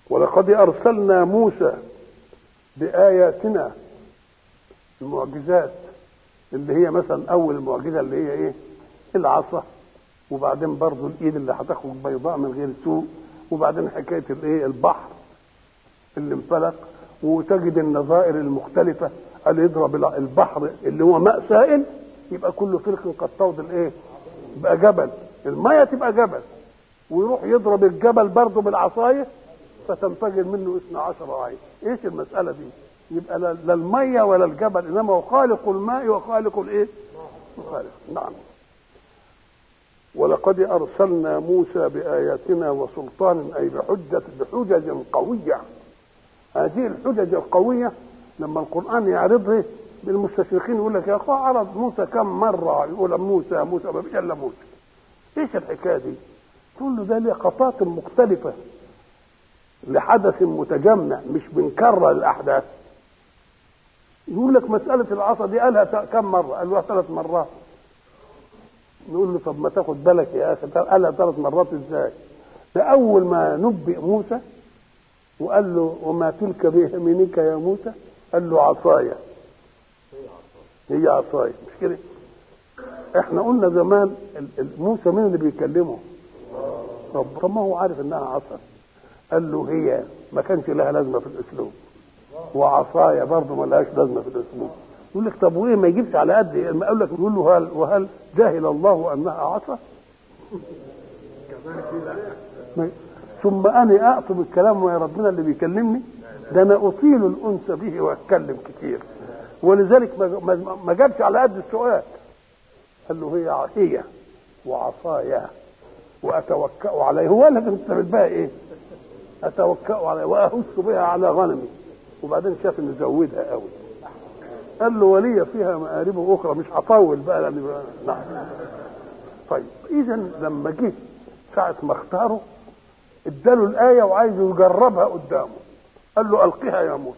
ولقد ارسلنا موسى باياتنا المعجزات اللي هي مثلا اول معجزه اللي هي ايه العصا وبعدين برضه الايد اللي هتخرج بيضاء من غير سوء وبعدين حكايه الايه البحر اللي انفلق وتجد النظائر المختلفه قال يضرب البحر اللي هو ماء سائل يبقى كل فرق قد توض الايه يبقى جبل الميه تبقى جبل ويروح يضرب الجبل برضه بالعصايه فتنفجر منه اثنا عشر عين ايش المساله دي يبقى لا لا الميه ولا الجبل انما هو خالق الماء وخالق الايه خالق نعم ولقد ارسلنا موسى باياتنا وسلطان اي بحجه بحجج قويه هذه الحجج القويه لما القران يعرضها بالمستشرقين يقول لك يا اخو عرض موسى كم مره يقول موسى موسى ما فيش الا موسى ايش الحكايه دي؟ تقول له ده لقطات مختلفه لحدث متجمع مش بنكرر الاحداث يقول لك مساله العصا دي قالها كم مره؟ قال له ثلاث مرات نقول له طب ما تاخد بالك يا اخي قالها ثلاث مرات ازاي؟ ده اول ما نبئ موسى وقال له وما تلك بيمينك يا موسى؟ قال له عصايا هي عصايا مش كده؟ احنا قلنا زمان موسى مين اللي بيكلمه؟ رب طب ما هو عارف انها عصا قال له هي ما كانش لها لازمه في الاسلوب وعصايا برضه ما لهاش لازمه في الاسلوب يقول لك طب وايه ما يجيبش على قد ما اقول لك يقول له هل وهل جهل الله انها عصا؟ ثم انا اقطب الكلام ويا ربنا اللي بيكلمني ده انا اطيل الانس به واتكلم كتير ولذلك ما جابش على قد السؤال قال له هي هي وعصايا واتوكا عليه هو قال لك انت بقى ايه؟ اتوكا عليه واهش بها على غنمي وبعدين شاف انه زودها قوي قال له ولي فيها مآرب اخرى مش هطول بقى لان نعم طيب اذا لما جه ساعه ما اختاره اداله الايه وعايز يجربها قدامه قال له القها يا موسى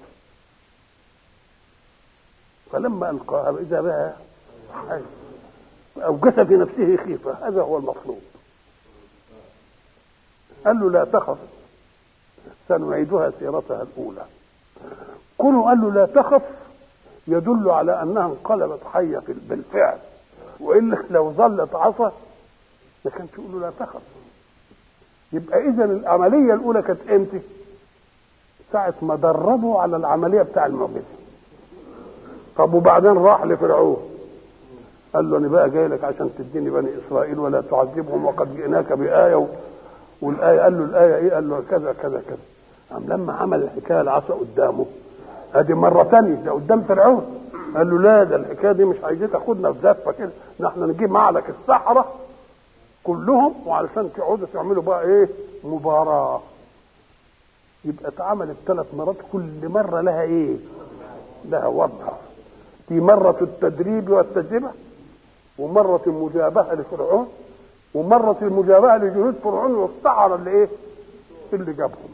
فلما القاها اذا بها اوجس في نفسه خيفه هذا هو المطلوب قال له لا تخف سنعيدها سيرتها الاولى كونه قال له لا تخف يدل على انها انقلبت حيه بالفعل والا لو ظلت عصا ما كانش يقول له لا تخف يبقى اذا العمليه الاولى كانت امتى؟ ساعه ما دربوا على العمليه بتاع المعجزه طب وبعدين راح لفرعون قال له انا بقى جاي لك عشان تديني بني اسرائيل ولا تعذبهم وقد جئناك بايه و... والايه قال له الايه ايه؟ قال له كذا كذا كذا قام لما عمل الحكايه العصا قدامه ادي مره ثانيه ده قدام فرعون قال له لا ده الحكايه دي مش عايزين تاخدنا في زفه كده نحن نجيب معلك السحره كلهم وعلشان تقعدوا تعملوا بقى ايه مباراه يبقى اتعملت ثلاث مرات كل مره لها ايه لها وضع في مرة التدريب والتجربة ومرة المجابهة لفرعون ومرة المجابهة لجنود فرعون والسحرة اللي ايه اللي جابهم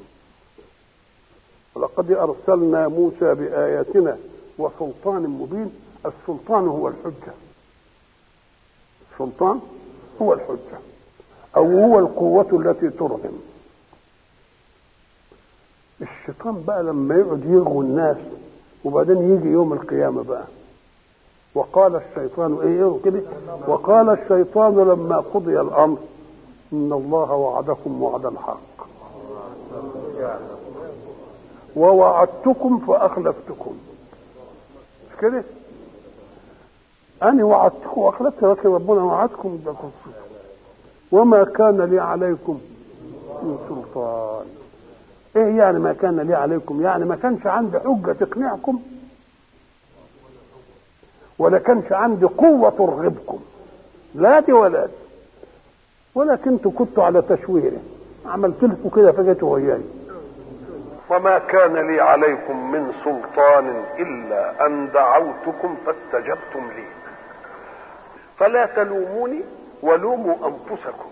ولقد أرسلنا موسى بآياتنا وسلطان مبين السلطان هو الحجة السلطان هو الحجة أو هو القوة التي ترغم الشيطان بقى لما يقعد يغوي الناس وبعدين يجي يوم القيامة بقى وقال الشيطان ايه كده وقال الشيطان لما قضي الامر ان الله وعدكم وعد الحق ووعدتكم فاخلفتكم مش كده انا وعدتكم واخلفت لكن ربنا وعدكم ده وما كان لي عليكم من سلطان ايه يعني ما كان لي عليكم يعني ما كانش عندي حجه تقنعكم ولا كانش عندي قوه ترغبكم لا دي ولا دي ولكن انتوا كنتوا على تشويره عملت لكم كده فجيتوا وياي وما كان لي عليكم من سلطان الا ان دعوتكم فاستجبتم لي فلا تلوموني ولوموا انفسكم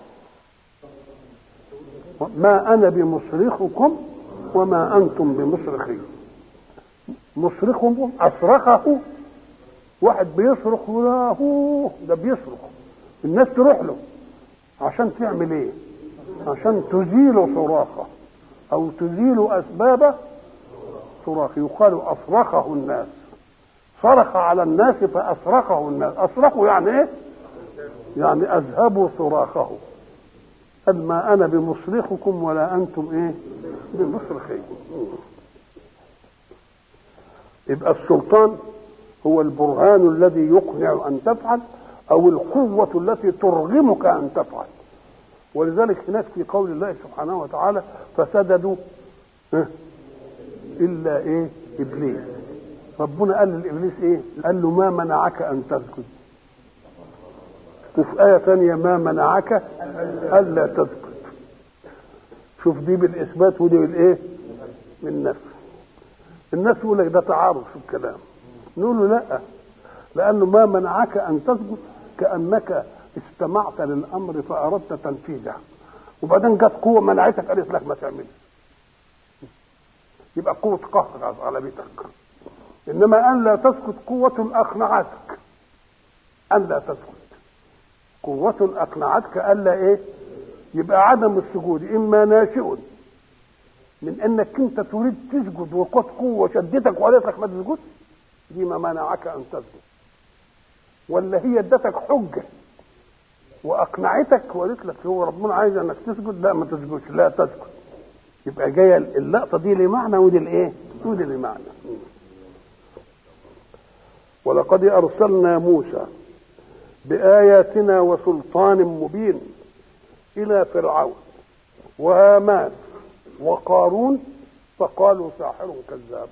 ما انا بمصرخكم وما انتم بمصرخي مصرخكم اصرخه واحد بيصرخ لا هو ده بيصرخ الناس تروح له عشان تعمل ايه عشان تزيل صراخه او تزيل اسباب صراخ يقال اصرخه الناس صرخ على الناس فاصرخه الناس اصرخوا يعني ايه يعني اذهبوا صراخه قال ما انا بمصرخكم ولا انتم ايه بمصرخي يبقى السلطان هو البرهان الذي يقنع ان تفعل او القوه التي ترغمك ان تفعل ولذلك هناك في قول الله سبحانه وتعالى فسجدوا الا ايه ابليس ربنا قال لابليس ايه قال له ما منعك ان تسجد وفي آية ثانية ما منعك ألا تسجد شوف دي بالإثبات ودي بالإيه؟ بالنفي الناس يقول لك ده تعارض في الكلام نقول له لا لأنه ما منعك أن تسجد كأنك استمعت للأمر فأردت تنفيذه وبعدين جت قوة منعتك قالت لك ما تعملش يبقى قوة قهر على بيتك إنما أن لا تسكت قوة أقنعتك أن لا تسكت قوة أقنعتك ألا إيه؟ يبقى عدم السجود إما ناشئ من أنك أنت تريد تسجد وقد قوة شدتك وقالت لك ما تسجدش دي ما منعك أن تسجد ولا هي ادتك حجة وأقنعتك وقالت لك هو ربنا عايز أنك تسجد لا ما تسجدش لا تسجد يبقى جاية اللقطة دي لمعنى ودي الإيه؟ ودي لمعنى ولقد أرسلنا موسى بآياتنا وسلطان مبين إلى فرعون وهامان وقارون فقالوا ساحر كذاب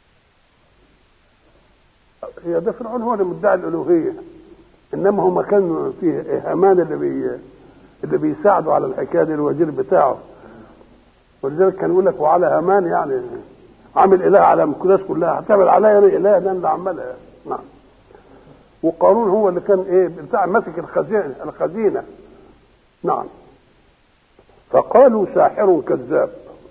هي ده فرعون هو اللي مدعي الألوهية إنما هو كان فيه هامان اللي بي اللي بيساعده على الحكاية دي الوزير بتاعه ولذلك كان يقول لك وعلى هامان يعني عامل إله على الناس كلها هتعمل عليا إله ده اللي عملها نعم وقارون هو اللي كان ايه بتاع ماسك الخزينه الخزينه نعم فقالوا ساحر كذاب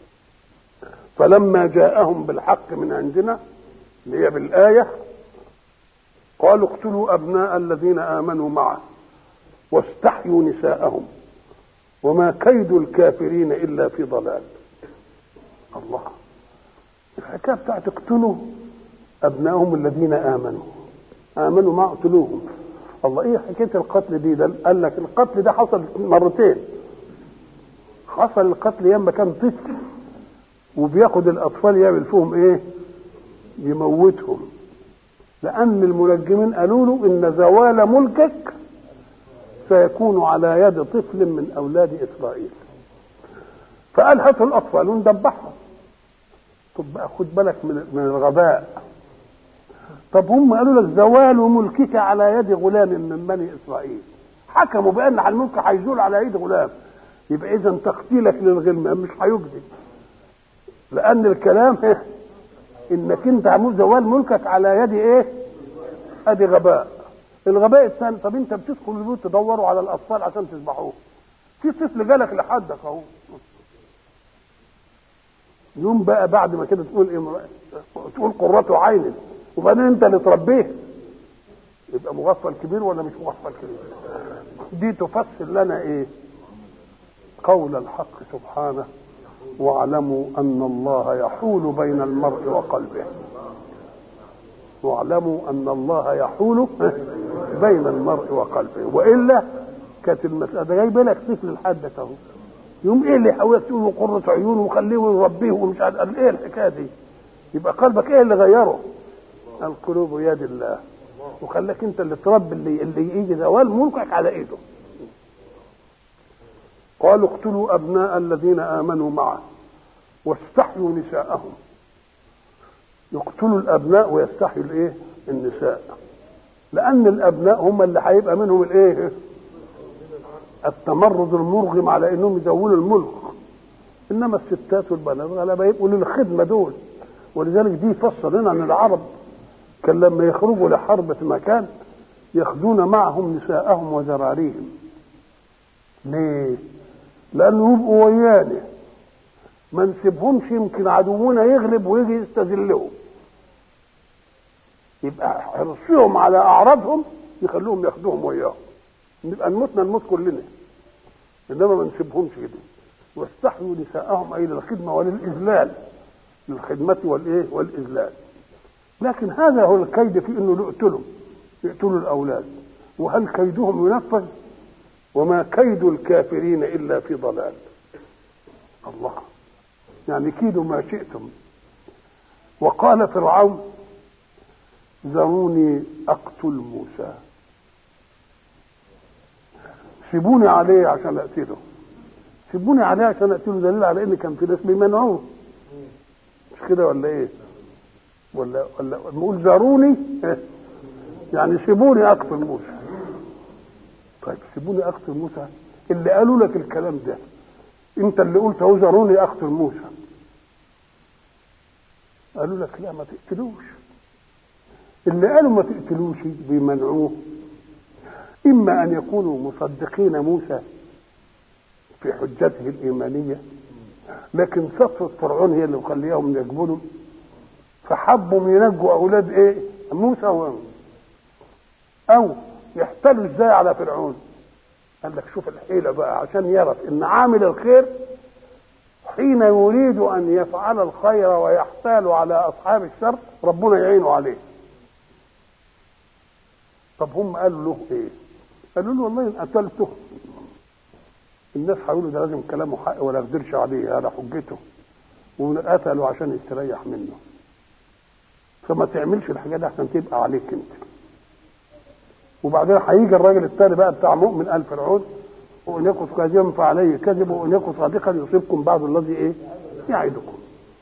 فلما جاءهم بالحق من عندنا اللي هي بالايه قالوا اقتلوا ابناء الذين امنوا معه واستحيوا نساءهم وما كيد الكافرين الا في ضلال الله الحكايه بتاعت اقتلوا ابنائهم الذين امنوا امنوا ما اقتلوهم الله ايه حكايه القتل دي ده قال لك القتل ده حصل مرتين حصل القتل ياما كان طفل وبياخد الاطفال يعمل فيهم ايه يموتهم لان المنجمين قالوا له ان زوال ملكك سيكون على يد طفل من اولاد اسرائيل فقال هاتوا الاطفال وندبحهم طب بقى خد بالك من من الغباء طب هم قالوا لك زوال ملكك على يد غلام من بني اسرائيل حكموا بان الملك هيزول على يد غلام يبقى اذا تقتيلك للغلمان مش هيجدي لان الكلام إيه؟ انك انت عمول زوال ملكك على يد ايه ادي غباء الغباء الثاني طب انت بتدخل البيوت تدوروا على الاطفال عشان تذبحوه في طفل جالك لحدك اهو يوم بقى بعد ما كده تقول ايه تقول قرة عين وبعدين انت اللي تربيه يبقى مغفل كبير ولا مش مغفل كبير دي تفسر لنا ايه قول الحق سبحانه واعلموا ان الله يحول بين المرء وقلبه واعلموا ان الله يحول بين المرء وقلبه والا كانت المساله ده جايب لك طفل لحدك اهو يوم ايه اللي يحاول تقول قرة عيون وخليه ويربيه ومش عارف قال ايه الحكايه دي يبقى قلبك ايه اللي غيره القلوب يد الله وخلاك انت اللي تربي اللي اللي يجي زوال ملكك على ايده قالوا اقتلوا ابناء الذين امنوا معه واستحيوا نساءهم يقتلوا الابناء ويستحيوا الايه النساء لان الابناء هم اللي هيبقى منهم الايه التمرد المرغم على انهم يزولوا الملك انما الستات والبنات غالبا يبقوا للخدمه دول ولذلك دي فسر لنا ان العرب كان لما يخرجوا لحرب في مكان ياخذون معهم نساءهم وذراريهم ليه؟ لانه يبقوا ويانا ما نسيبهمش يمكن عدونا يغلب ويجي يستذلهم يبقى حرصهم على اعراضهم يخلوهم ياخدوهم وياهم نبقى نموتنا نموت كلنا انما ما نسيبهمش كده واستحيوا نساءهم اي للخدمه وللاذلال للخدمه والايه والاذلال لكن هذا هو الكيد في انه يقتلوا يقتلوا الاولاد وهل كيدهم ينفذ وما كيد الكافرين الا في ضلال الله يعني كيدوا ما شئتم وقال فرعون ذروني اقتل موسى سيبوني عليه عشان اقتله سيبوني عليه عشان اقتله دليل على ان كان في ناس بيمنعوه مش كده ولا ايه ولا ولا نقول ذروني يعني سيبوني اقتل موسى طيب سيبوني اقتل موسى اللي قالوا لك الكلام ده انت اللي قلت اهو ذروني اقتل موسى قالوا لك لا ما تقتلوش اللي قالوا ما تقتلوش بيمنعوه اما ان يكونوا مصدقين موسى في حجته الايمانيه لكن صفة فرعون هي اللي مخليهم يقبلوا فحبوا ينجوا اولاد ايه موسى و او يحتلوا ازاي على فرعون قال لك شوف الحيلة بقى عشان يعرف ان عامل الخير حين يريد ان يفعل الخير ويحتال على اصحاب الشر ربنا يعينه عليه طب هم قالوا له ايه قالوا له والله ان قتلته الناس هيقولوا ده لازم كلامه حق ولا يقدرش عليه هذا حجته وقتلوا عشان يستريح منه فما تعملش الحاجه دي عشان تبقى عليك انت وبعدين هيجي الراجل الثاني بقى بتاع مؤمن ال فرعون وان يكن كاذبا فعليه كذب وان يكن صادقا يصيبكم بعض الذي ايه يعدكم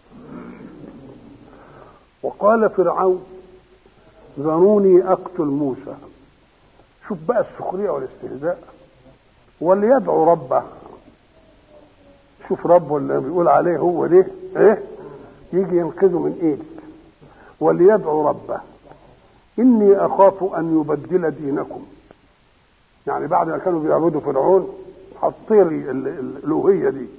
وقال فرعون ذروني اقتل موسى شوف بقى السخريه والاستهزاء وليدعو ربه شوف ربه اللي بيقول عليه هو ليه ايه يجي ينقذه من ايدك وليدعو ربه اني اخاف ان يبدل دينكم يعني بعد ما كانوا بيعبدوا فرعون حطير الالوهيه دي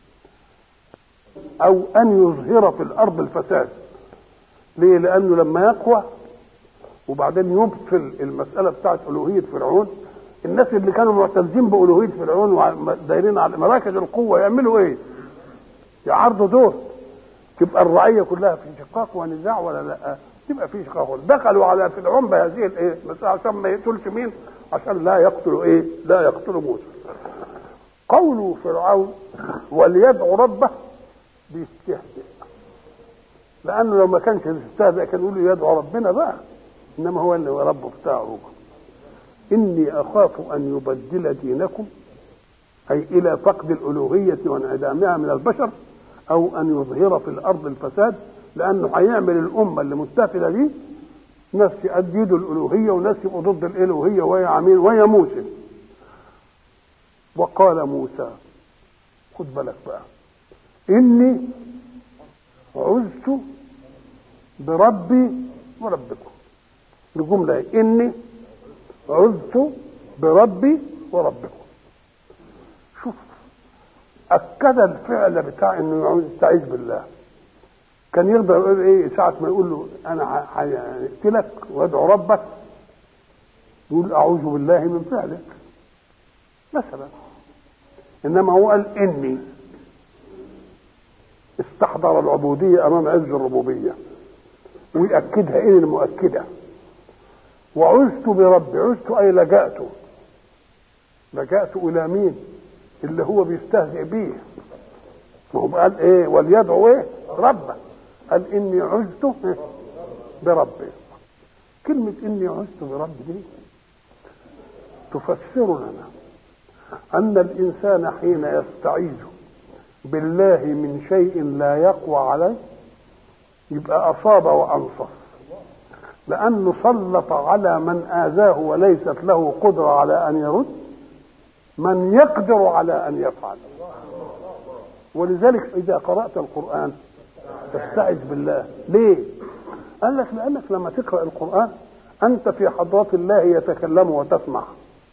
او ان يظهر في الارض الفساد ليه لانه لما يقوى وبعدين يبطل المساله بتاعت الوهيه فرعون الناس اللي كانوا معتزين بالوهيه فرعون ودايرين على مراكز القوه يعملوا ايه؟ يعرضوا دور تبقى الرعيه كلها في شقاق ونزاع ولا لا؟ تبقى في شقاق دخلوا على فرعون بهذه الايه؟ مسألة عشان ما يقتلش مين؟ عشان لا يقتلوا ايه؟ لا يقتلوا موسى. قول فرعون وليدعو ربه بيستهزئ لانه لو ما كانش يستهزئ كان يقول له يدعو ربنا بقى انما هو اللي هو ربه بتاعه هو إني أخاف أن يبدل دينكم أي إلى فقد الألوهية وانعدامها من البشر أو أن يظهر في الأرض الفساد لأنه هيعمل الأمة اللي مستفدة دي ناس يأيدوا الألوهية وناس يبقوا ضد الألوهية وهي عمين وهي موسى وقال موسى خد بالك بقى إني عزت بربي وربكم الجملة إني عذت بربي وربكم شوف اكد الفعل بتاع انه يستعيذ بالله كان يقدر يقول ايه ساعة ما يقول له انا هقتلك وادعو ربك يقول اعوذ بالله من فعلك مثلا انما هو قال اني استحضر العبودية امام عز الربوبية ويأكدها ايه المؤكده وعزت بربي عزت اي لجأت لجأت الى مين اللي هو بيستهزئ بيه ما هو قال ايه وليدعو ايه ربه قال اني عزت بربي كلمة اني عزت بربي دي تفسر لنا ان الانسان حين يستعيذ بالله من شيء لا يقوى عليه يبقى اصاب وانصف لأنه سلط على من آذاه وليست له قدرة على أن يرد من يقدر على أن يفعل ولذلك إذا قرأت القرآن تستعذ بالله ليه؟ قال لك لأنك لما تقرأ القرآن أنت في حضرة الله يتكلم وتسمع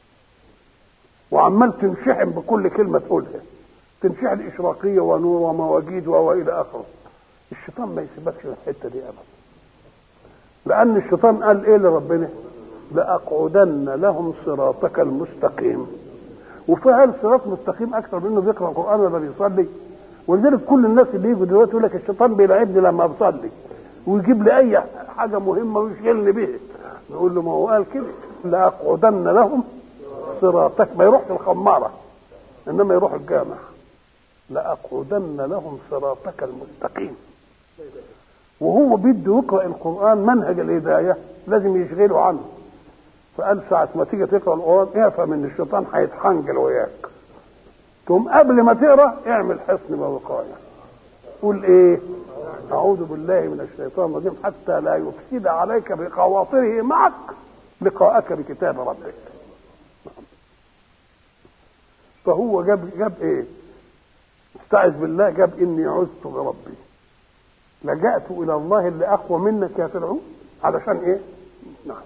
وعمال تنشحن بكل كلمة تقولها تنشحن إشراقية ونور ومواجيد وإلى آخره الشيطان ما يسيبكش الحتة دي أبدا لأن الشيطان قال إيه لربنا لأقعدن لهم صراطك المستقيم وفعل صراط مستقيم اكثر منه بيقرا القران ولا بيصلي ولذلك كل الناس اللي يجوا دلوقتي يقول لك الشيطان بيلعبني لما بصلي ويجيب لي اي حاجه مهمه ويشغلني بيها نقول له ما هو قال كده لاقعدن لهم صراطك ما يروحش الخماره انما يروح الجامع لاقعدن لهم صراطك المستقيم وهو بده يقرا القران منهج الهدايه لازم يشغله عنه فقال ساعة ما تيجي تقرا القران افهم ان الشيطان هيتحنجل وياك تقوم قبل ما تقرا اعمل حصن ووقايه قول ايه اعوذ بالله من الشيطان الرجيم حتى لا يفسد عليك بخواطره معك لقاءك بكتاب ربك فهو جاب جاب ايه استعذ بالله جاب اني عزت بربي لجأت الى الله اللي اقوى منك يا فرعون علشان ايه نعم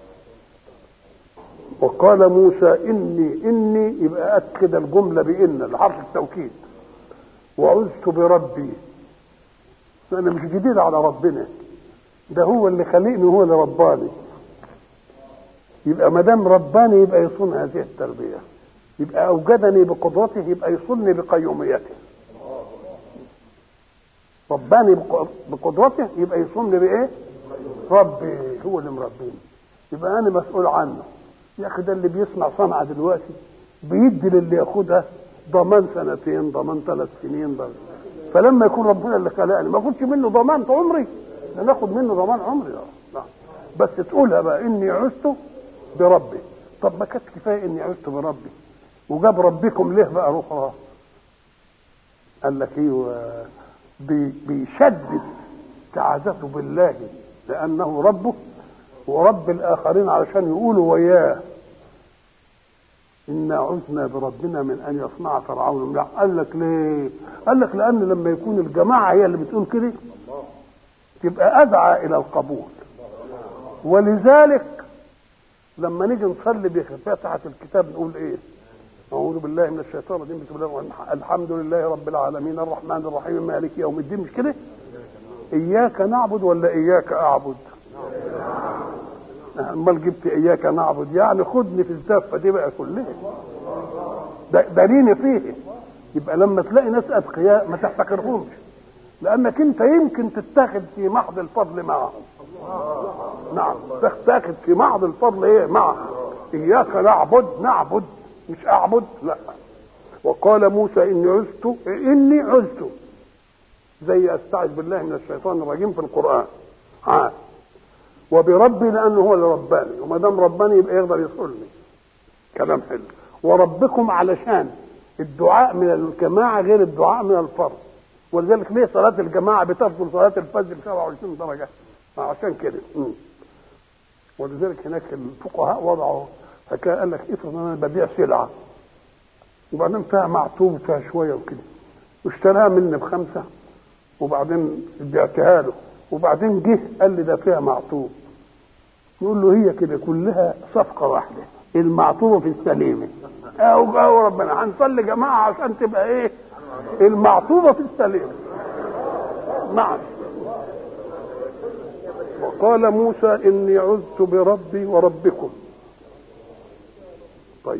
وقال موسى اني اني يبقى اكد الجمله بان الحرف التوكيد وعزت بربي انا مش جديد على ربنا ده هو اللي خلقني هو اللي رباني يبقى ما دام رباني يبقى يصون هذه التربيه يبقى اوجدني بقدرته يبقى يصوني بقيوميته رباني بقدرته يبقى يصوني بايه ربي هو اللي مربيني يبقى انا مسؤول عنه يا اخي ده اللي بيصنع صنعه دلوقتي بيدي للي ياخدها ضمان سنتين ضمان ثلاث سنين ضمان فلما يكون ربنا اللي خلقني ما اخدش منه ضمان عمري ده ناخد منه ضمان عمري لا بس تقولها بقى اني عزت بربي طب ما كانت كفايه اني عزت بربي وجاب ربكم ليه بقى اخرى قال لك ايه بي بيشدد تعازته بالله لانه ربه ورب الاخرين علشان يقولوا وياه إنا عزنا بربنا من أن يصنع فرعون لا قال لك ليه؟ قال لك لأن لما يكون الجماعة هي اللي بتقول كده تبقى أدعى إلى القبول ولذلك لما نيجي نصلي بفاتحة الكتاب نقول إيه؟ أعوذ بالله من الشيطان الرجيم بسم الله الحمد لله رب العالمين الرحمن الرحيم مالك يوم الدين مش كده؟ إياك نعبد ولا إياك أعبد؟ امال جبت اياك نعبد يعني خدني في الزفه دي بقى كلها داريني فيه يبقى لما تلاقي ناس اتقياء ما تحتقرهمش لانك انت يمكن تتاخد في محض الفضل معهم نعم تتاخد في محض الفضل ايه معهم اياك نعبد نعبد مش اعبد لا وقال موسى اني عزت اني عزت زي استعذ بالله من الشيطان الرجيم في القران ها وبربي لانه هو اللي رباني وما دام رباني يبقى يقدر يصلني كلام حلو وربكم علشان الدعاء من الجماعه غير الدعاء من الفرد ولذلك ليه صلاه الجماعه بتفضل صلاه الفجر ب 27 درجه عشان كده ولذلك هناك الفقهاء وضعوا حكايه قال لك افرض انا ببيع سلعه وبعدين فيها معطوب فيها شويه وكده واشتراها مني بخمسه وبعدين بعتها له وبعدين جه قال لي ده فيها معطوب نقول له هي كده كلها صفقة واحدة المعطوبة في السليمة أو أو ربنا هنصلي جماعة عشان تبقى إيه المعطوبة في السليمة نعم وقال موسى إني عزت بربي وربكم طيب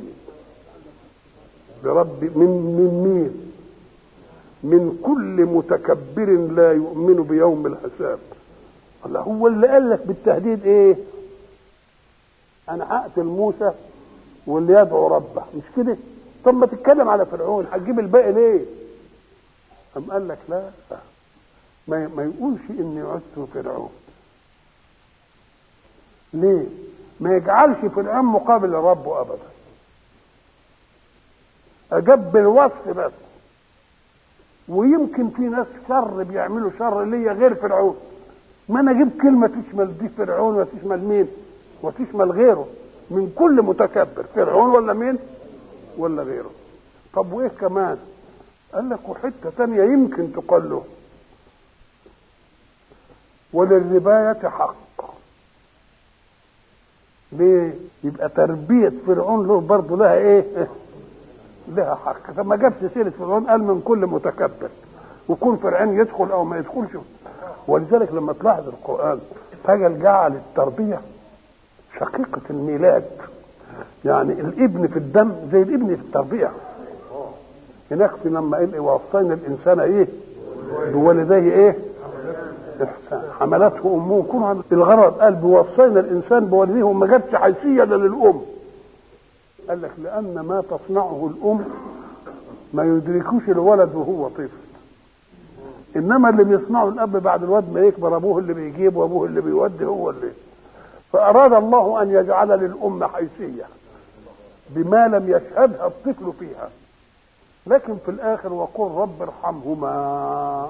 بربي من من مين من كل متكبر لا يؤمن بيوم الحساب الله هو اللي قال لك بالتهديد ايه انا هقتل موسى واللي يدعو ربه مش كده طب ما تتكلم على فرعون هتجيب الباقي ليه أم قال لك لا ما, ما يقولش اني عدت فرعون ليه ما يجعلش فرعون مقابل لربه ابدا اجاب بالوصف بس ويمكن في ناس شر بيعملوا شر ليا غير فرعون ما انا اجيب كلمه تشمل دي فرعون وتشمل مين وتشمل غيره من كل متكبر فرعون ولا مين ولا غيره طب وايه كمان قال لك وحته تانية يمكن تقال له وللرباية حق ليه يبقى تربية فرعون له برضه لها ايه لها حق فما جابش سيرة فرعون قال من كل متكبر وكون فرعون يدخل او ما يدخلش ولذلك لما تلاحظ القرآن فجل جعل التربية شقيقة الميلاد يعني الابن في الدم زي الابن في التربية هناك في لما قال ووصينا الانسان ايه بوالديه ايه إحسان حملته امه كلها الغرض قال بوصينا الانسان بوالديه وما جابش حيثيه للام قال لك لان ما تصنعه الام ما يدركوش الولد وهو طفل انما اللي بيصنعه الاب بعد الواد ما يكبر ابوه اللي بيجيب وابوه اللي بيودي هو اللي فاراد الله ان يجعل للام حيثيه بما لم يشهدها الطفل فيها لكن في الاخر وقل رب ارحمهما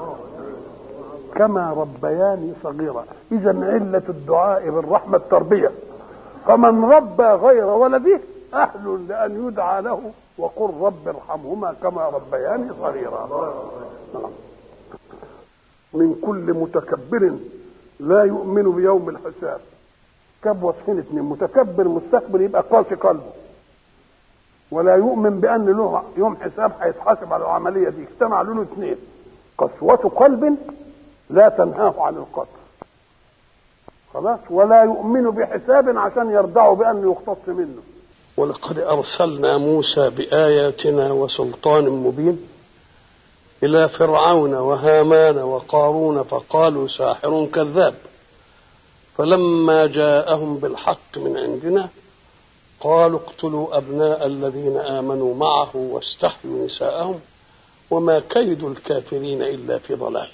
كما ربياني صغيرا اذا عله الدعاء بالرحمه التربيه فمن ربى غير ولده اهل لان يدعى له وقل رب ارحمهما كما ربياني صغيرا نعم. من كل متكبر لا يؤمن بيوم الحساب كب وصفين اتنين متكبر مستكبر يبقى قاسي قلبه ولا يؤمن بان له يوم حساب هيتحاسب على العمليه دي اجتمع له اثنين قسوة قلب لا تنهاه عن القتل خلاص ولا يؤمن بحساب عشان يرضعه بأن يقتص منه ولقد أرسلنا موسى بآياتنا وسلطان مبين إلى فرعون وهامان وقارون فقالوا ساحر كذاب فلما جاءهم بالحق من عندنا قالوا اقتلوا أبناء الذين آمنوا معه واستحيوا نساءهم وما كيد الكافرين إلا في ضلال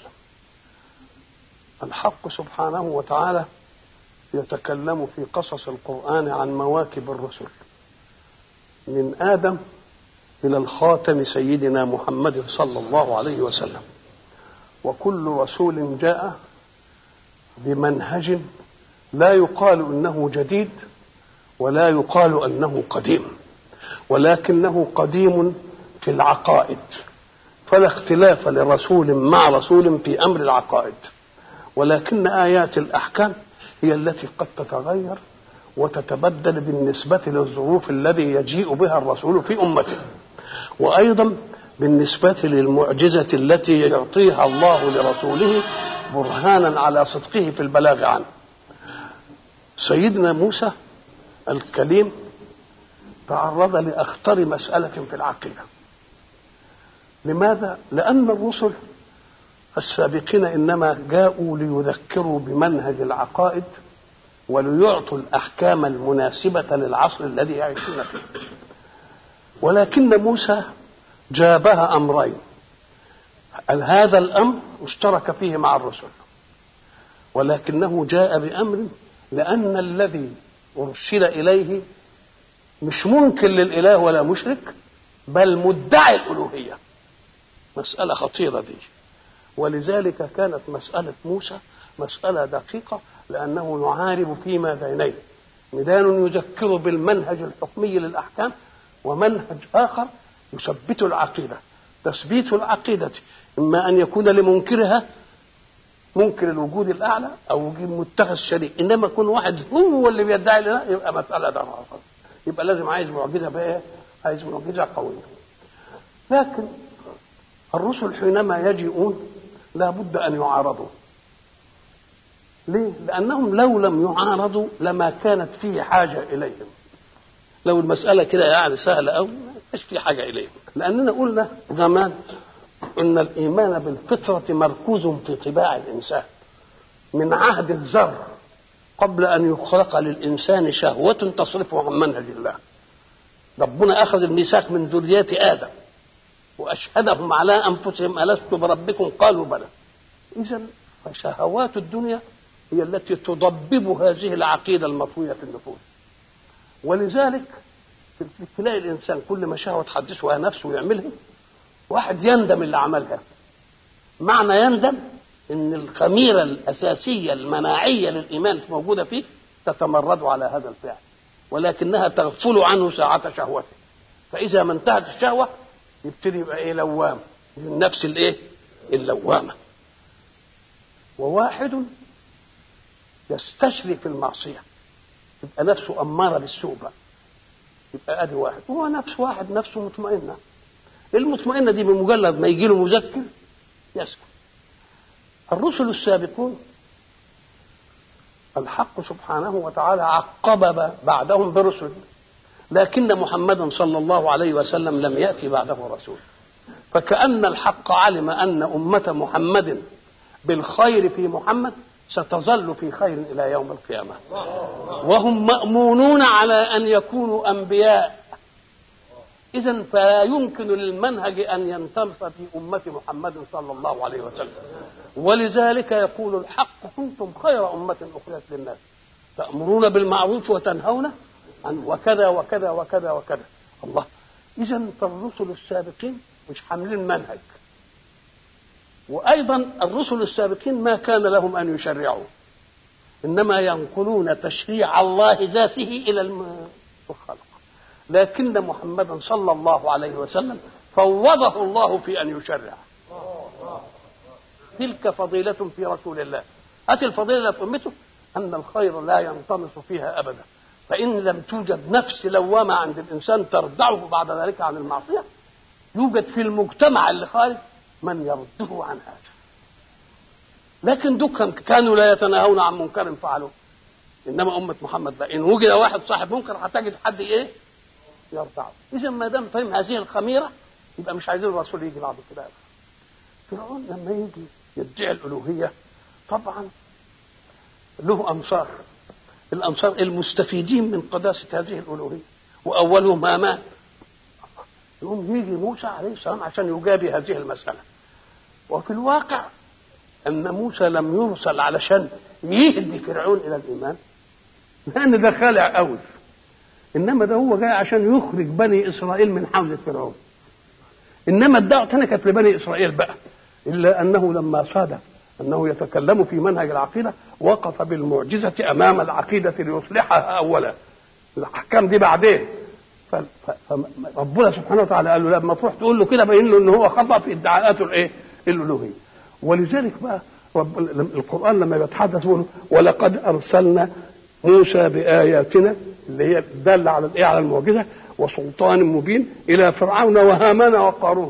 الحق سبحانه وتعالى يتكلم في قصص القرآن عن مواكب الرسل من آدم إلى الخاتم سيدنا محمد صلى الله عليه وسلم وكل رسول جاء بمنهج لا يقال انه جديد ولا يقال انه قديم ولكنه قديم في العقائد فلا اختلاف لرسول مع رسول في امر العقائد ولكن ايات الاحكام هي التي قد تتغير وتتبدل بالنسبه للظروف الذي يجيء بها الرسول في امته وايضا بالنسبه للمعجزه التي يعطيها الله لرسوله برهانا على صدقه في البلاغ عنه سيدنا موسى الكليم تعرض لاخطر مساله في العقيده لماذا لان الرسل السابقين انما جاءوا ليذكروا بمنهج العقائد وليعطوا الاحكام المناسبه للعصر الذي يعيشون فيه ولكن موسى جابها امرين هذا الامر اشترك فيه مع الرسل ولكنه جاء بامر لان الذي ارسل اليه مش ممكن للاله ولا مشرك بل مدعي الالوهيه مساله خطيره دي ولذلك كانت مساله موسى مساله دقيقه لانه يعارب فيما بينيه ميدان يذكر بالمنهج الحكمي للاحكام ومنهج اخر يثبت العقيده تثبيت العقيده اما ان يكون لمنكرها منكر الوجود الاعلى او وجود متخذ شريك انما يكون واحد هو اللي بيدعي لنا يبقى مساله ده يبقى لازم عايز معجزه بقى ايه؟ عايز معجزه قويه لكن الرسل حينما يجيئون لابد ان يعارضوا ليه؟ لانهم لو لم يعارضوا لما كانت فيه حاجه اليهم لو المساله كده يعني سهله قوي مش في حاجه اليهم لاننا قلنا زمان ان الايمان بالفطره مركوز في طباع الانسان من عهد الذر قبل ان يخلق للانسان شهوه تصرفه عن منهج الله ربنا اخذ الميثاق من ذريه ادم واشهدهم على انفسهم الست بربكم قالوا بلى اذا فشهوات الدنيا هي التي تضبب هذه العقيده المطويه في النفوس ولذلك تلاقي الانسان كل ما شهوه تحدثه نفسه ويعملها واحد يندم اللي عملها معنى يندم ان الخميره الاساسيه المناعيه للايمان موجوده فيه تتمرد على هذا الفعل ولكنها تغفل عنه ساعة شهوته فإذا ما انتهت الشهوة يبتدي يبقى إيه لوام النفس الإيه؟ اللوامة وواحد يستشري في المعصية يبقى نفسه أمارة بالسوء بقى يبقى ادي واحد هو نفس واحد نفسه مطمئنه المطمئنه دي بمجرد ما يجي له مذكر يسكت الرسل السابقون الحق سبحانه وتعالى عقب بعدهم برسل لكن محمدا صلى الله عليه وسلم لم يأتي بعده رسول فكأن الحق علم أن أمة محمد بالخير في محمد ستظل في خير إلى يوم القيامة وهم مأمونون على أن يكونوا أنبياء إذا فلا يمكن للمنهج أن ينتمس في أمة محمد صلى الله عليه وسلم ولذلك يقول الحق كنتم خير أمة أخرجت للناس تأمرون بالمعروف وتنهون عن وكذا وكذا وكذا وكذا الله إذا فالرسل السابقين مش حاملين منهج وأيضا الرسل السابقين ما كان لهم أن يشرعوا إنما ينقلون تشريع الله ذاته إلى الخلق لكن محمدا صلى الله عليه وسلم فوضه الله في أن يشرع تلك فضيلة في رسول الله أتي الفضيلة في أمته أن الخير لا ينطمس فيها أبدا فإن لم توجد نفس لوامة عند الإنسان تردعه بعد ذلك عن المعصية يوجد في المجتمع اللي خارج من يرده عن هذا لكن دكان كانوا لا يتناهون عن منكر فعلوه انما امه محمد لا ان وجد واحد صاحب منكر هتجد حد ايه يرضعه اذا ما دام فهم هذه الخميره يبقى مش عايزين الرسول يجي بعد كده فرعون لما يجي يدعي الالوهيه طبعا له انصار الانصار المستفيدين من قداسه هذه الالوهيه واولهم هامان يقوم يجي موسى عليه السلام عشان يجابي هذه المسألة وفي الواقع أن موسى لم يرسل علشان يهدي فرعون إلى الإيمان لأن ده خالع قوي إنما ده هو جاي عشان يخرج بني إسرائيل من حوزة فرعون إنما الدعوة الثانية كانت لبني إسرائيل بقى إلا أنه لما صادف أنه يتكلم في منهج العقيدة وقف بالمعجزة أمام العقيدة ليصلحها أولا الأحكام دي بعدين فربنا سبحانه وتعالى قال له لما تروح تقول له كده بين له ان هو خطا في ادعاءاته الايه؟ الالوهيه. ولذلك بقى رب القران لما يتحدث يقول ولقد ارسلنا موسى باياتنا اللي هي داله على الايه؟ على المعجزه وسلطان مبين الى فرعون وهامان وقارون.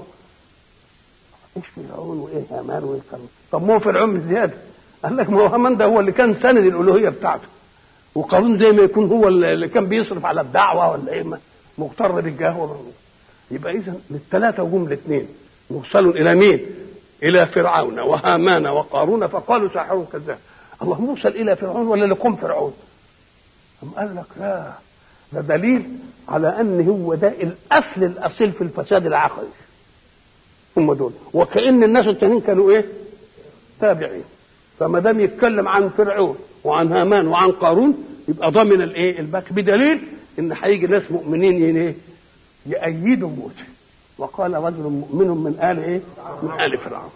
ايش فرعون وايه هامان وايه قارون؟ طب ما هو فرعون زياده. قال لك ما هو هامان ده هو اللي كان سند الالوهيه بتاعته. وقارون زي ما يكون هو اللي كان بيصرف على الدعوه ولا ايه مغتر بالجاه يبقى اذا للثلاثه وهم الاثنين مرسل الى مين؟ الى فرعون وهامان وقارون فقالوا ساحر كذاب الله مرسل الى فرعون ولا لقوم فرعون؟ أم قال لك لا ده دليل على ان هو ده الاصل الاصيل في الفساد العقدي هم دول وكان الناس التانيين كانوا ايه؟ تابعين فما دام يتكلم عن فرعون وعن هامان وعن قارون يبقى ضامن الايه؟ الباك بدليل ان هيجي ناس مؤمنين ايه يأيدوا موسى وقال رجل مؤمن من آل ايه من آل فرعون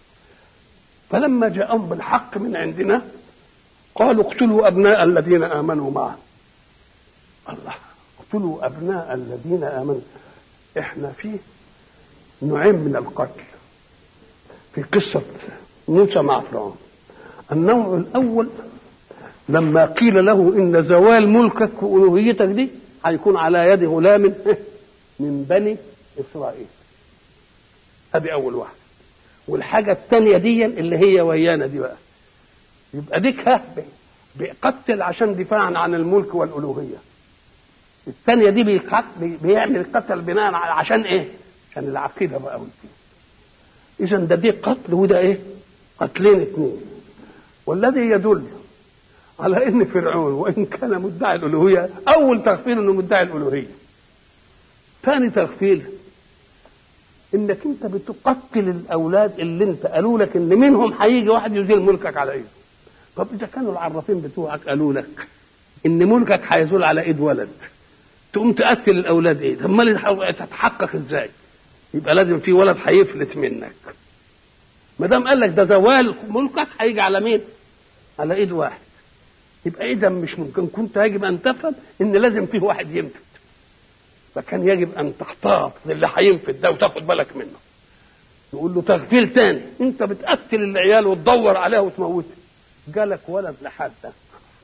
فلما جاءهم بالحق من عندنا قالوا اقتلوا أبناء الذين آمنوا معه الله اقتلوا أبناء الذين آمنوا احنا فيه نوعين من القتل في قصة موسى مع فرعون النوع الأول لما قيل له ان زوال ملكك والوهيتك دي هيكون على يد غلام من بني اسرائيل ادي اول واحد والحاجه الثانيه دي اللي هي ويانا دي بقى يبقى ديك بيقتل عشان دفاعا عن الملك والالوهيه الثانيه دي بيقتل بيعمل القتل بناء عشان ايه عشان العقيده بقى والدين اذا ده دي قتل وده ايه قتلين اثنين والذي يدل على ان فرعون وان كان مدعي الالوهيه اول تغفيل انه مدعي الالوهيه ثاني تغفيل انك انت بتقتل الاولاد اللي انت قالوا لك ان منهم هيجي واحد يزيل ملكك على ايده طب اذا كانوا العرافين بتوعك قالوا لك ان ملكك هيزول على ايد ولد تقوم تقتل الاولاد ايه طب امال تتحقق ازاي يبقى لازم في ولد هيفلت منك ما دام قال لك ده زوال ملكك هيجي على مين على ايد واحد يبقى اذا مش ممكن كنت يجب ان تفهم ان لازم فيه واحد ينفذ فكان يجب ان تختار اللي هينفذ ده وتاخد بالك منه يقول له تغفيل تاني انت بتقتل العيال وتدور عليها وتموتها جالك ولد لحدك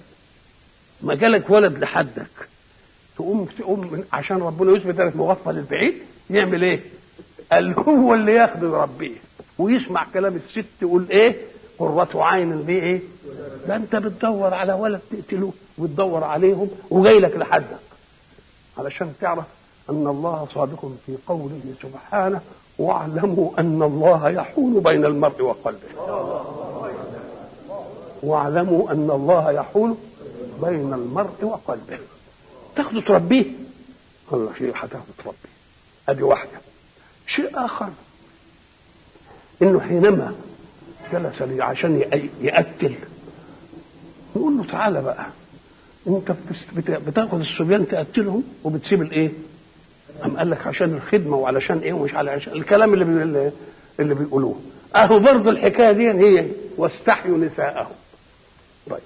ما جالك ولد لحدك تقوم تقوم عشان ربنا يثبت انك مغفل البعيد يعمل ايه؟ قال هو اللي ياخده يربيه ويسمع كلام الست يقول ايه؟ قرة عين دي ايه؟ ده انت بتدور على ولد تقتله وتدور عليهم وجاي لك لحدك علشان تعرف أن الله صادق في قوله سبحانه واعلموا أن الله يحول بين المرء وقلبه واعلموا أن الله يحول بين المرء وقلبه تاخده تربيه والله شيء هتاخده تربيه ادي واحده شيء اخر انه حينما جلس لي عشان يقتل نقول له تعالى بقى انت بتاخد الصبيان تقتلهم وبتسيب الايه؟ أم قال لك عشان الخدمه وعلشان ايه ومش على عشان الكلام اللي بي اللي بيقولوه اهو برضه الحكايه دي هي واستحيوا نساءهم طيب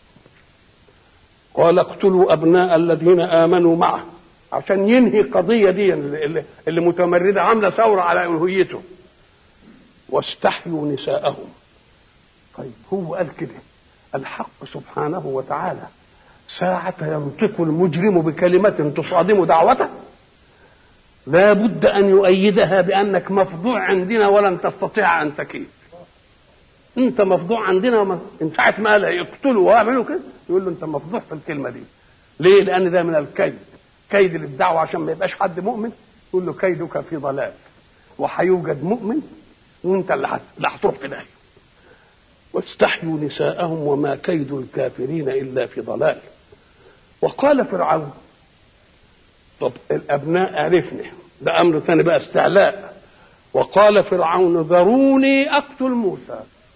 قال اقتلوا ابناء الذين امنوا معه عشان ينهي القضيه دي اللي, اللي متمرده عامله ثوره على الوهيته واستحيوا نساءهم طيب هو قال كده الحق سبحانه وتعالى ساعة ينطق المجرم بكلمة تصادم دعوته لا بد أن يؤيدها بأنك مفضوع عندنا ولن تستطيع أن تكيد أنت مفضوع عندنا وما... من ساعة ما قال يقتلوا ويعملوا كده يقول له أنت مفضوع في الكلمة دي ليه؟ لأن ده من الكيد كيد للدعوة عشان ما يبقاش حد مؤمن يقول له كيدك في ضلال وهيوجد مؤمن وانت اللي هتروح في داهيه واستحيوا نساءهم وما كيد الكافرين الا في ضلال وقال فرعون طب الابناء عرفنا ده امر ثاني بقى استعلاء وقال فرعون ذروني اقتل موسى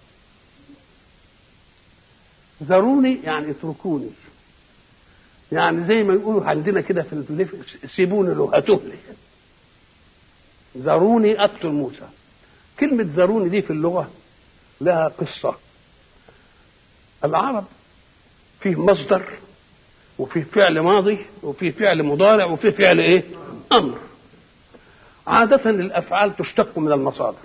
ذروني يعني اتركوني يعني زي ما يقولوا عندنا كده في الليف سيبوني له هتهلك ذروني اقتل موسى كلمة ذروني دي في اللغة لها قصة العرب فيه مصدر وفيه فعل ماضي وفيه فعل مضارع وفيه فعل ايه امر عادة الافعال تشتق من المصادر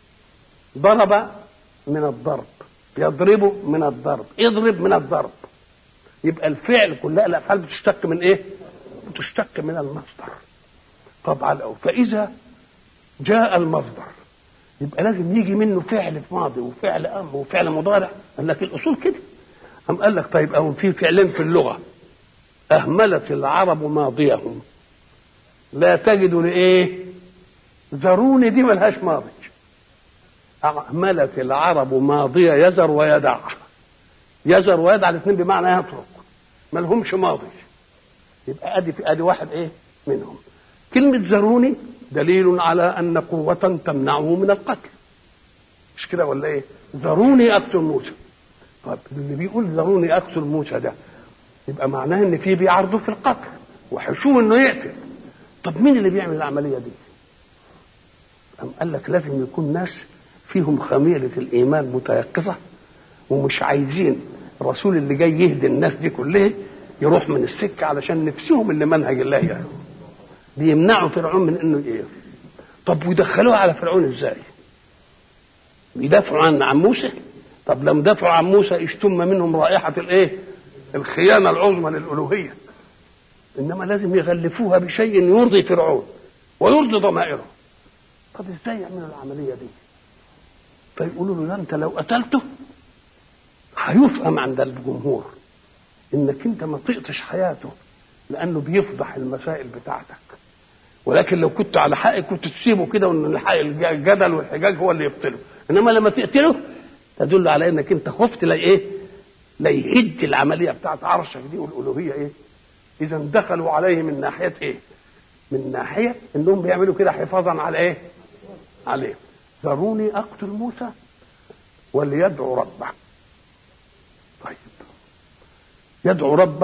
ضرب من الضرب يضرب من الضرب اضرب من الضرب يبقى الفعل كلها الافعال بتشتق من ايه بتشتق من المصدر طبعا الأول فاذا جاء المصدر يبقى لازم يجي منه فعل في ماضي وفعل امر وفعل مضارع قال لك الاصول كده قام قال لك طيب او في فعلين في اللغه اهملت العرب ماضيهم لا تجد لايه ذروني دي ملهاش ماضي اهملت العرب ماضيه يذر ويدع يذر ويدع الاثنين بمعنى يترك ما لهمش ماضي يبقى ادي في ادي واحد ايه منهم كلمه ذروني دليل على ان قوة تمنعه من القتل مش كده ولا ايه ذروني اقتل موسى طب اللي بيقول ذروني اقتل موسى ده يبقى معناه ان في بيعرضه في القتل وحشوه انه يقتل طب مين اللي بيعمل العمليه دي أم قال لك لازم يكون ناس فيهم خميلة الإيمان متيقظة ومش عايزين الرسول اللي جاي يهدي الناس دي كلها يروح من السكة علشان نفسهم اللي منهج الله يعني بيمنعوا فرعون من انه ايه طب ويدخلوها على فرعون ازاي بيدافعوا عن عن موسى طب لما دافعوا عن موسى اشتم منهم رائحة الايه الخيانة العظمى للألوهية إنما لازم يغلفوها بشيء يرضي فرعون ويرضي ضمائره طب ازاي يعملوا العملية دي فيقولوا له انت لو قتلته هيفهم عند الجمهور انك انت ما طقتش حياته لانه بيفضح المسائل بتاعتك ولكن لو كنت على حق كنت تسيبه كده وان الجدل والحجاج هو اللي يبطله انما لما تقتله تدل على انك انت خفت لا ايه لا يهد العمليه بتاعت عرشك دي والالوهيه ايه اذا دخلوا عليه من ناحيه ايه من ناحيه انهم بيعملوا كده حفاظا على ايه عليه ذروني اقتل موسى وليدعو ربه طيب يدعو ربه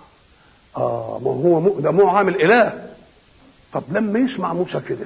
اه ما هو م... ده مو عامل اله طب لما يسمع موسى كده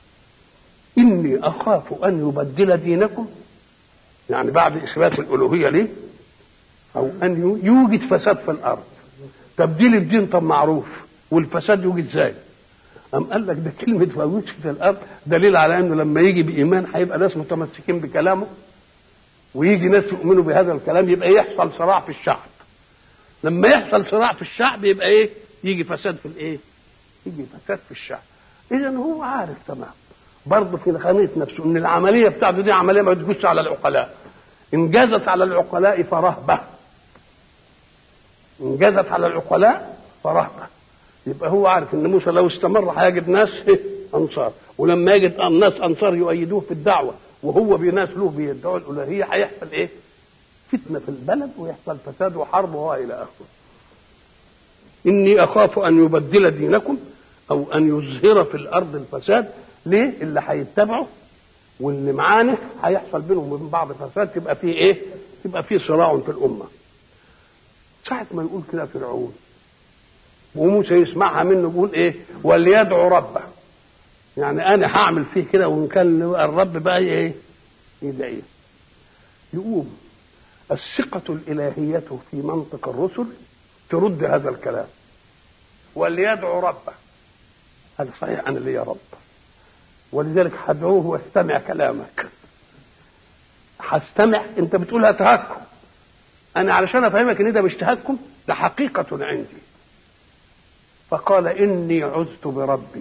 اني اخاف ان يبدل دينكم يعني بعد اثبات الالوهيه ليه او ان يوجد فساد في الارض تبديل الدين طب معروف والفساد يوجد ازاي أم قال لك ده كلمة فوجد في الأرض دليل على أنه لما يجي بإيمان هيبقى ناس متمسكين بكلامه ويجي ناس يؤمنوا بهذا الكلام يبقى يحصل صراع في الشعب لما يحصل صراع في الشعب يبقى ايه يجي فساد في الايه يجي فساد في الشعب اذا هو عارف تمام برضه في خانة نفسه ان العملية بتاعته دي عملية ما تجوزش على العقلاء ان جازت على العقلاء فرهبة ان جازت على العقلاء فرهبة يبقى هو عارف ان موسى لو استمر هيجد ناس انصار ولما يجد الناس انصار يؤيدوه في الدعوه وهو بناس له بيدعوا الالوهيه هيحصل ايه؟ فتنه في البلد ويحصل فساد وحرب والى اخره. اني اخاف ان يبدل دينكم او ان يظهر في الارض الفساد ليه؟ اللي هيتبعه واللي معانا هيحصل بينهم وبين بعض فساد تبقى فيه ايه؟ تبقى فيه صراع في الامه. ساعة ما يقول كده فرعون وموسى يسمعها منه يقول ايه؟ وليدعو ربه. يعني انا هعمل فيه كده وان كان الرب بقى ايه؟ يدعيه. يقوم الثقة الإلهية في منطق الرسل ترد هذا الكلام. وليدعو ربه. هذا صحيح انا لي رب. ولذلك هدعوه واستمع كلامك هستمع انت بتقولها تهكم انا علشان افهمك ان ده مش تهكم ده حقيقة عندي فقال اني عزت بربي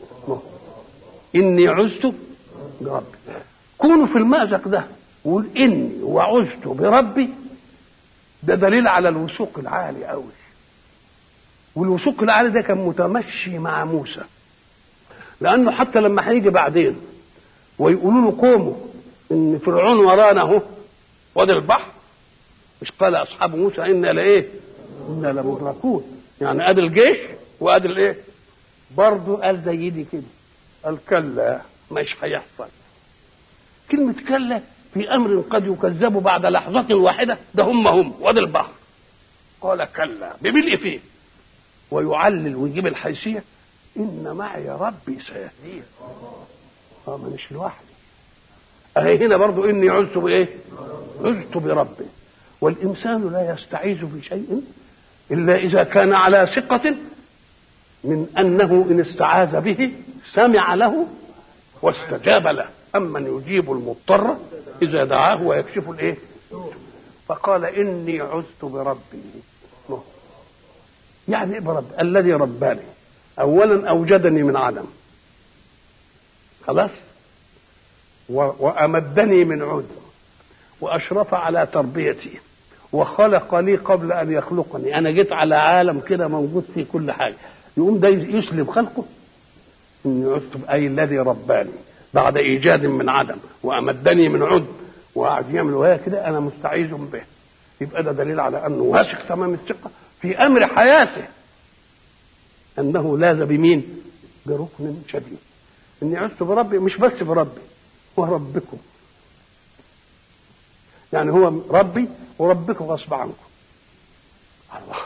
اني عزت بربي كونوا في المأزق ده وقول اني وعزت بربي ده دليل على الوثوق العالي قوي والوثوق العالي ده كان متمشي مع موسى لانه حتى لما هيجي بعدين ويقولوا له قوموا ان فرعون ورانا اهو وادي البحر مش قال اصحاب موسى انا لايه؟ انا لمدركون يعني ادي الجيش وادي الايه؟ برضه قال زي دي كده قال كلا مش هيحصل كلمة كلا في أمر قد يكذب بعد لحظة واحدة ده هم هم وادي البحر قال كلا بملء فيه ويعلل ويجيب الحيثية إن معي ربي سيهدين اه مانيش لوحدي أهي هنا برضو إني عزت بإيه؟ عزت بربي والإنسان لا يستعيذ في شيء إلا إذا كان على ثقة من أنه إن استعاذ به سمع له واستجاب له أمن يجيب المضطر إذا دعاه ويكشف الإيه؟ فقال إني عزت بربي يعني إيه برب الذي رباني اولا اوجدني من عدم خلاص وامدني من عود واشرف على تربيتي وخلق لي قبل ان يخلقني انا جيت على عالم كده موجود فيه كل حاجه يقوم ده يسلم خلقه اني عدت اي الذي رباني بعد ايجاد من عدم وامدني من عد وقعد يعمل وهي كده انا مستعيذ به يبقى ده دليل على انه واثق تمام الثقه في امر حياته انه لاذ بمين بركن شديد اني عزت بربي مش بس بربي هو ربكم يعني هو ربي وربكم غصب عنكم الله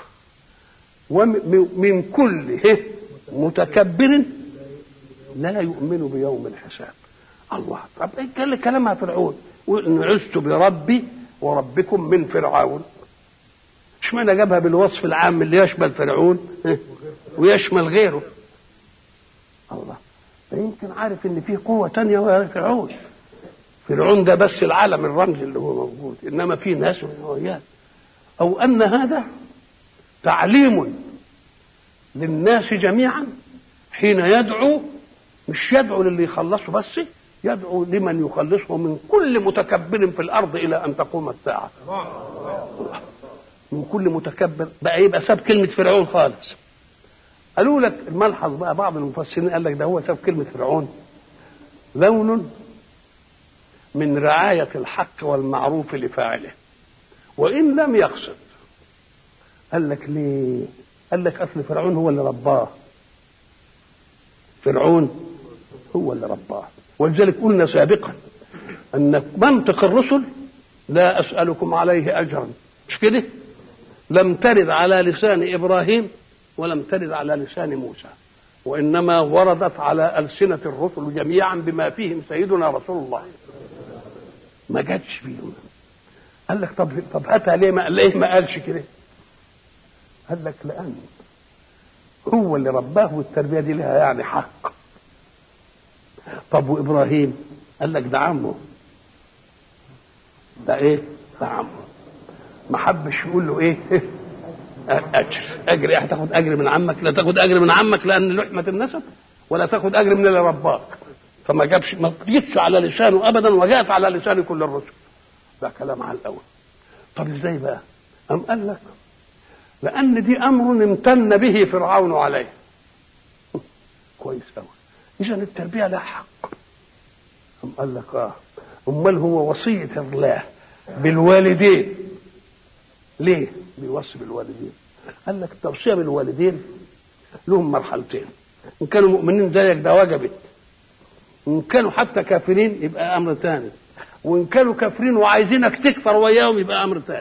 ومن كل متكبر لا يؤمن بيوم الحساب الله طب ايه كان كلامها فرعون ان عزت بربي وربكم من فرعون اشمعنى جابها بالوصف العام اللي يشمل فرعون ويشمل غيره الله ده يمكن عارف ان في قوه تانية وهي فرعون فرعون ده بس العالم الرمزي اللي هو موجود انما في ناس وياه او ان هذا تعليم للناس جميعا حين يدعو مش يدعو للي يخلصه بس يدعو لمن يخلصه من كل متكبر في الارض الى ان تقوم الساعه من كل متكبر بقى يبقى ساب كلمه فرعون خالص قالوا لك الملحظ بقى بعض المفسرين قال لك ده هو ساب كلمه فرعون لون من رعايه الحق والمعروف لفاعله وان لم يقصد قال لك ليه قال لك اصل فرعون هو اللي رباه فرعون هو اللي رباه ولذلك قلنا سابقا ان منطق الرسل لا اسالكم عليه اجرا مش كده لم ترد على لسان ابراهيم ولم ترد على لسان موسى وانما وردت على السنه الرسل جميعا بما فيهم سيدنا رسول الله ما جاتش فيهم قال لك طب طب هاتها ليه ما ليه ما قالش كده قال لك لان هو اللي رباه والتربيه دي لها يعني حق طب وابراهيم قال لك ده عمه ده ايه ده عمه ما حبش يقول له ايه اجر اجر ايه هتاخد اجر من عمك لا تاخد اجر من عمك لان لحمه النسب ولا تاخد اجر من اللي رباك فما جابش ما جتش على لسانه ابدا وجاءت على لسان كل الرسل ده كلام على الاول طب ازاي بقى ام قال لك لان دي امر امتن به فرعون عليه كويس قوي اذا التربيه لها حق أم قال لك اه امال هو وصيه الله بالوالدين ليه بيوصي بالوالدين قال لك التوصيه بالوالدين لهم مرحلتين ان كانوا مؤمنين زيك ده وجبت وان كانوا حتى كافرين يبقى امر ثاني وان كانوا كافرين وعايزينك تكفر وياهم يبقى امر ثالث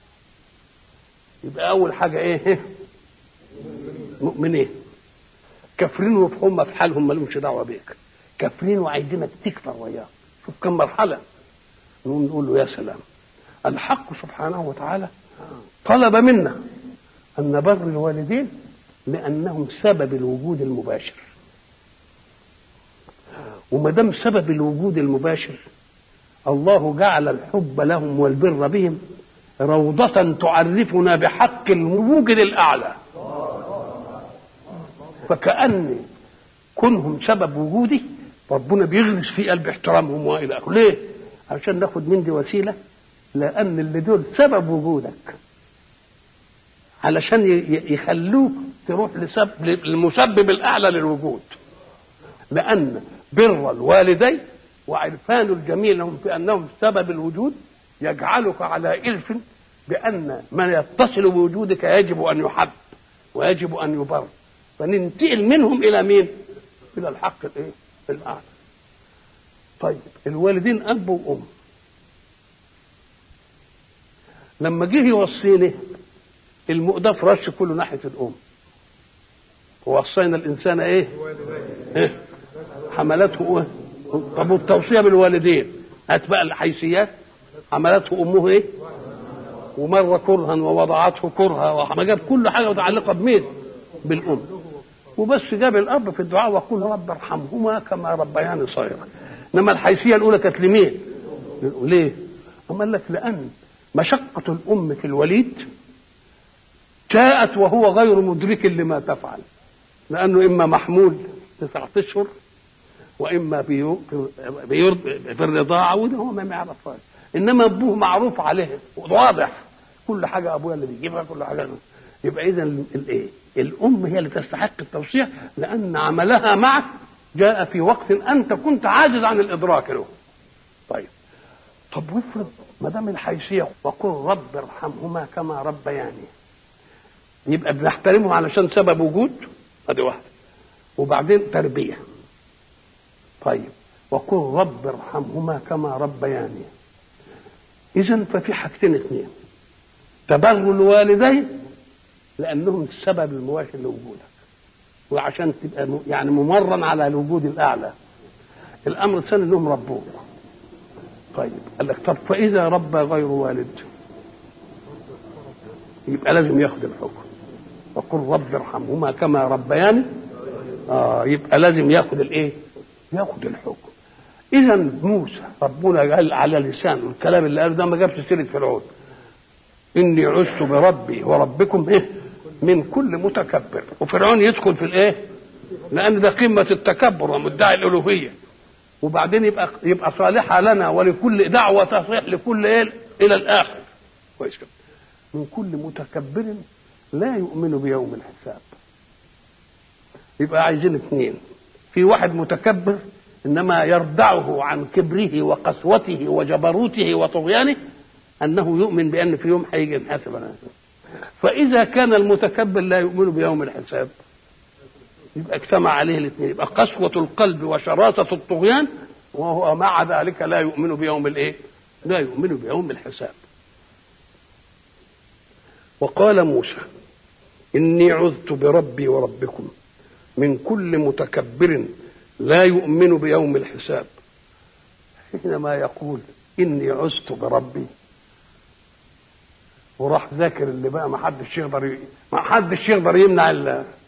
يبقى اول حاجه ايه مؤمنين كافرين وهم في حالهم ما لهمش دعوه بيك كافرين وعايزينك تكفر وياهم شوف كم مرحله نقوم نقول له يا سلام الحق سبحانه وتعالى طلب منا ان نبر الوالدين لانهم سبب الوجود المباشر وما دام سبب الوجود المباشر الله جعل الحب لهم والبر بهم روضة تعرفنا بحق الموجد الأعلى فكأن كونهم سبب وجودي ربنا بيغرس في قلب احترامهم والى اخره ليه؟ عشان ناخد من دي وسيله لان اللي دول سبب وجودك علشان يخلوك تروح لسبب للمسبب الاعلى للوجود لان بر الوالدين وعرفان الجميع لهم في انهم سبب الوجود يجعلك على الف بان من يتصل بوجودك يجب ان يحب ويجب ان يبر فننتقل منهم الى مين؟ الى الحق الايه؟ الاعلى. طيب الوالدين اب وام. لما جه يوصيني المؤدى رش كله ناحيه الام. ووصينا الانسان ايه؟ ايه؟ حملته ايه؟ طب والتوصيه بالوالدين هات بقى الحيثيات حملته امه ايه؟ ومر كرها ووضعته كرها وما جاب كل حاجه متعلقه بمين؟ بالام. وبس جاب الاب في الدعاء وقل رب ارحمهما كما ربياني صغيرا انما الحيثيه الاولى كانت لمين؟ ليه؟ أم قال لك لان مشقه الام في الوليد جاءت وهو غير مدرك لما تفعل لانه اما محمول تسعة اشهر واما بيرض في الرضاعه وده هو ما يعرفهاش انما ابوه معروف عليه واضح كل حاجه ابويا اللي بيجيبها كل حاجه يبقى اذا الايه؟ الام هي اللي تستحق التوصيه لان عملها معك جاء في وقت انت كنت عاجز عن الادراك له. طيب طب وافرض ما دام الحيثيه وقل رب ارحمهما كما ربياني يبقى بنحترمهم علشان سبب وجود ادي واحده وبعدين تربيه طيب وقل رب ارحمهما كما ربياني اذا ففي حاجتين اثنين تبر الوالدين لانهم السبب المباشر لوجودك وعشان تبقى يعني ممرن على الوجود الاعلى الامر الثاني انهم ربوك طيب قال لك طب فاذا ربى غير والد يبقى لازم ياخد الحكم وقل رب ارحمهما كما ربياني اه يبقى لازم ياخد الايه ياخد الحكم اذا موسى ربنا قال على لسانه الكلام اللي قاله ده ما جابش سيره فرعون اني عشت بربي وربكم ايه من كل متكبر وفرعون يدخل في الايه لان ده قمه التكبر ومدعي الالوهيه وبعدين يبقى يبقى صالحه لنا ولكل دعوه تصيح لكل ايه الى الاخر كويس كده من كل متكبر لا يؤمن بيوم الحساب يبقى عايزين اثنين في واحد متكبر انما يردعه عن كبره وقسوته وجبروته وطغيانه انه يؤمن بان في يوم هيجي ينحاسب على فاذا كان المتكبر لا يؤمن بيوم الحساب يبقى اجتمع عليه الاثنين يبقى قسوة القلب وشراسة الطغيان وهو مع ذلك لا يؤمن بيوم الايه؟ لا يؤمن بيوم الحساب. وقال موسى: إني عذت بربي وربكم من كل متكبر لا يؤمن بيوم الحساب. حينما يقول إني عذت بربي وراح ذاكر اللي بقى ما حدش يقدر ما حدش يقدر يمنع